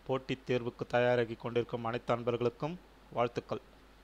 போட்டித் தேர்வுக்கு தயாராகி கொண்டிருக்கும் அனைத்து அன்பர்களுக்கும் வாழ்த்துக்கள்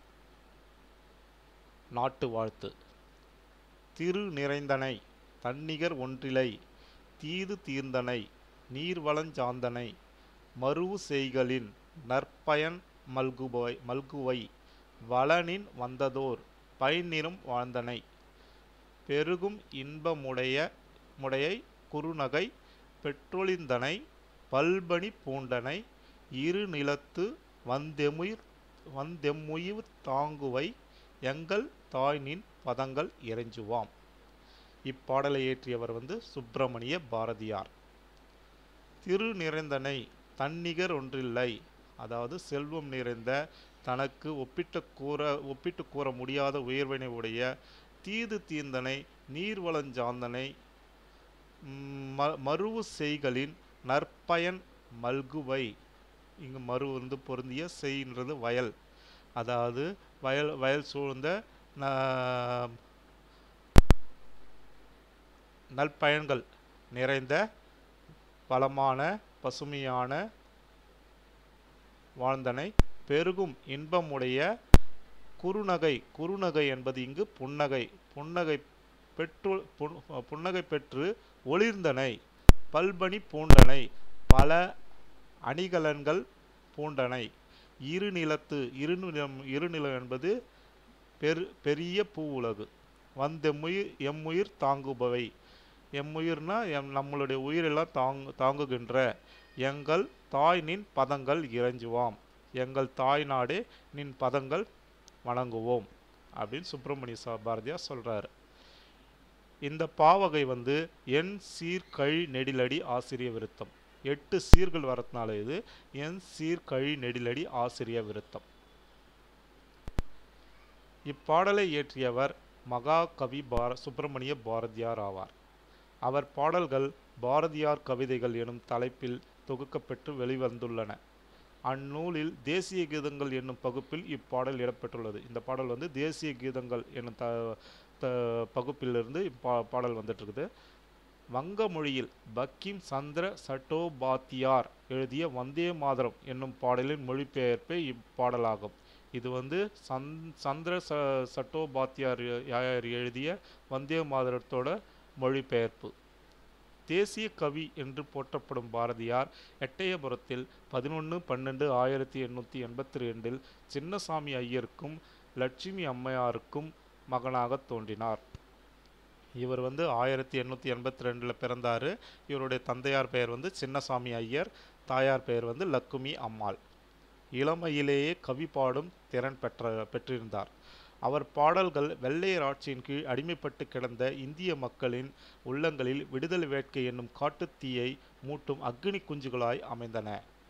நாட்டு வாழ்த்து திரு நிறைந்தனை தன்னிகர் ஒன்றிலை தீது தீர்ந்தனை நீர்வளஞ்சாந்தனை மருவு செய்களின் நற்பயன் மல்குவை மல்குவை வளனின் வந்ததோர் பயனிரும் வாழ்ந்தனை பெருகும் இன்பமுடைய முடையை குறுநகை பெற்றொழிந்தனை பல்பணி பூண்டனை இரு நிலத்து வந்தெமுயிர் வந்தெம்முயிர் தாங்குவை எங்கள் தாய்நின் பதங்கள் இறைஞ்சுவாம் இப்பாடலை இயற்றியவர் வந்து சுப்பிரமணிய பாரதியார் திரு நிறைந்தனை தன்னிகர் ஒன்றில்லை அதாவது செல்வம் நிறைந்த தனக்கு ஒப்பிட்டு கூற ஒப்பிட்டு கூற முடியாத உயர்வினை உடைய தீது தீர்ந்தனை நீர்வளஞ்சாந்தனை ம மருவு செய்களின் நற்பயன் மல்குவை இங்கு மறு வந்து பொருந்திய செய்ன்றது வயல் அதாவது வயல் வயல் சூழ்ந்த ந- நற்பயன்கள் நிறைந்த வளமான பசுமையான வாழ்ந்தனை பெருகும் இன்பமுடைய குறுநகை குறுநகை என்பது இங்கு புன்னகை புன்னகை பெற்று புன்- புன்னகை பெற்று ஒளிர்ந்தனை பல்பணி பூண்டனை பல அணிகலன்கள் பூண்டனை இருநிலத்து இருநிலம் இருநிலம் என்பது பெரு பெரிய பூ உலகு வந்தெம்முயிர் எம்முயிர் தாங்குபவை எம்முயிர்னா எம் நம்மளுடைய உயிரெல்லாம் தாங்கு தாங்குகின்ற எங்கள் தாய் நின் பதங்கள் இறைஞ்சுவாம் எங்கள் தாய் நாடே நின் பதங்கள் வணங்குவோம் அப்படின்னு சுப்பிரமணிய சா பாரதியார் சொல்றாரு இந்த பாவகை வந்து என் சீர்கழி நெடிலடி ஆசிரிய விருத்தம் எட்டு சீர்கள் வரதுனால இது என் சீர்கழி நெடிலடி ஆசிரிய விருத்தம் இப்பாடலை இயற்றியவர் மகாகவி பார சுப்பிரமணிய பாரதியார் ஆவார் அவர் பாடல்கள் பாரதியார் கவிதைகள் எனும் தலைப்பில் தொகுக்கப்பட்டு வெளிவந்துள்ளன அந்நூலில் தேசிய கீதங்கள் என்னும் பகுப்பில் இப்பாடல் இடம்பெற்றுள்ளது இந்த பாடல் வந்து தேசிய கீதங்கள் என்னும் த த பகுப்பிலிருந்து இப்பா பாடல் வந்துட்டு இருக்குது வங்க மொழியில் பக்கிம் சந்திர சட்டோபாத்தியார் எழுதிய வந்தே மாதரம் என்னும் பாடலின் மொழிபெயர்ப்பே இப்பாடலாகும் இது வந்து சந் சந்திர ச சட்டோபாத்தியார் எ- யார் எழுதிய வந்தே மாதரத்தோட மொழிபெயர்ப்பு தேசிய கவி என்று போற்றப்படும் பாரதியார் எட்டயபுரத்தில் பதினொன்று பன்னெண்டு ஆயிரத்தி எண்ணூற்றி எண்பத்தி ரெண்டில் சின்னசாமி ஐயருக்கும் லட்சுமி அம்மையாருக்கும் மகனாக தோன்றினார் இவர் வந்து ஆயிரத்தி எண்ணூற்றி எண்பத்தி ரெண்டில் பிறந்தார் இவருடைய தந்தையார் பெயர் வந்து சின்னசாமி ஐயர் தாயார் பெயர் வந்து லக்குமி அம்மாள் இளமையிலேயே கவி பாடும் திறன் பெற்ற பெற்றிருந்தார் அவர் பாடல்கள் வெள்ளையர் ஆட்சியின் கீழ் அடிமைப்பட்டு கிடந்த இந்திய மக்களின் உள்ளங்களில் விடுதலை வேட்கை என்னும் காட்டுத்தீயை மூட்டும் அக்னி குஞ்சுகளாய் அமைந்தன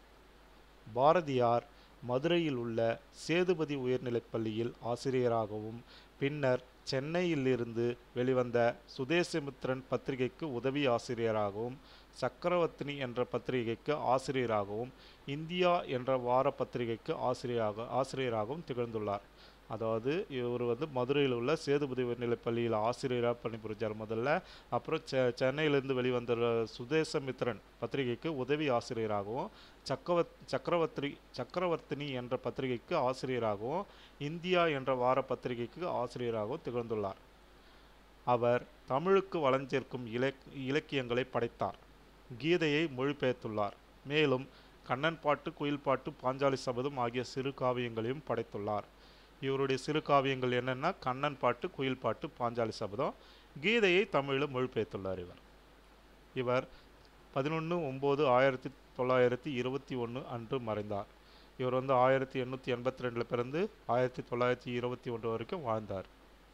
பாரதியார் மதுரையில் உள்ள சேதுபதி உயர்நிலைப் பள்ளியில் ஆசிரியராகவும் பின்னர் சென்னையிலிருந்து வெளிவந்த சுதேசமித்ரன் பத்திரிகைக்கு உதவி ஆசிரியராகவும் சக்கரவர்த்தினி என்ற பத்திரிகைக்கு ஆசிரியராகவும் இந்தியா என்ற வார பத்திரிகைக்கு ஆசிரியராக ஆசிரியராகவும் திகழ்ந்துள்ளார் அதாவது இவர் வந்து மதுரையில் உள்ள சேதுபதி உயர்நிலைப் பள்ளியில் ஆசிரியராக பணிபுரிஞ்சார் முதல்ல அப்புறம் செ சென்னையிலிருந்து வெளிவந்த சுதேசமித்ரன் பத்திரிகைக்கு உதவி ஆசிரியராகவும் சக்கவத் சக்கரவர்த்தி சக்கரவர்த்தினி என்ற பத்திரிகைக்கு ஆசிரியராகவும் இந்தியா என்ற வார பத்திரிகைக்கு ஆசிரியராகவும் திகழ்ந்துள்ளார் அவர் தமிழுக்கு வளஞ்சேர்க்கும் இலக் இலக்கியங்களை படைத்தார் கீதையை மொழிபெயர்த்துள்ளார் மேலும் கண்ணன் பாட்டு குயில் பாட்டு பாஞ்சாலி சபதம் ஆகிய சிறு காவியங்களையும் படைத்துள்ளார் இவருடைய சிறு காவியங்கள் என்னென்னா கண்ணன் பாட்டு குயில் பாட்டு பாஞ்சாலி சபதம் கீதையை தமிழில் மொழிபெயர்த்துள்ளார் இவர் இவர் பதினொன்று ஒம்பது ஆயிரத்தி தொள்ளாயிரத்தி இருபத்தி ஒன்று அன்று மறைந்தார் இவர் வந்து ஆயிரத்தி எண்ணூற்றி எண்பத்தி ரெண்டில் பிறந்து ஆயிரத்தி தொள்ளாயிரத்தி இருபத்தி ஒன்று வரைக்கும் வாழ்ந்தார்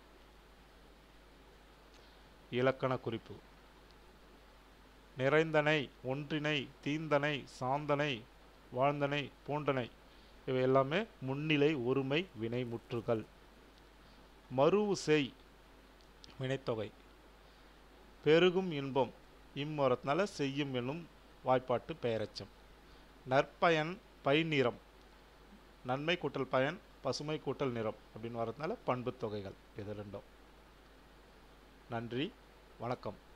இலக்கண குறிப்பு நிறைந்தனை ஒன்றினை தீந்தனை சாந்தனை வாழ்ந்தனை பூண்டனை இவை எல்லாமே முன்னிலை ஒருமை வினைமுற்றுகள் மருவு செய் வினைத்தொகை பெருகும் இன்பம் இம்மரத்தினால செய்யும் என்னும் வாய்ப்பாட்டு பெயரச்சம் நற்பயன் பைநிறம் நன்மை கூட்டல் பயன் பசுமை கூட்டல் நிறம் அப்படின்னு வரதுனால பண்புத் தொகைகள் இது ரெண்டும் நன்றி வணக்கம்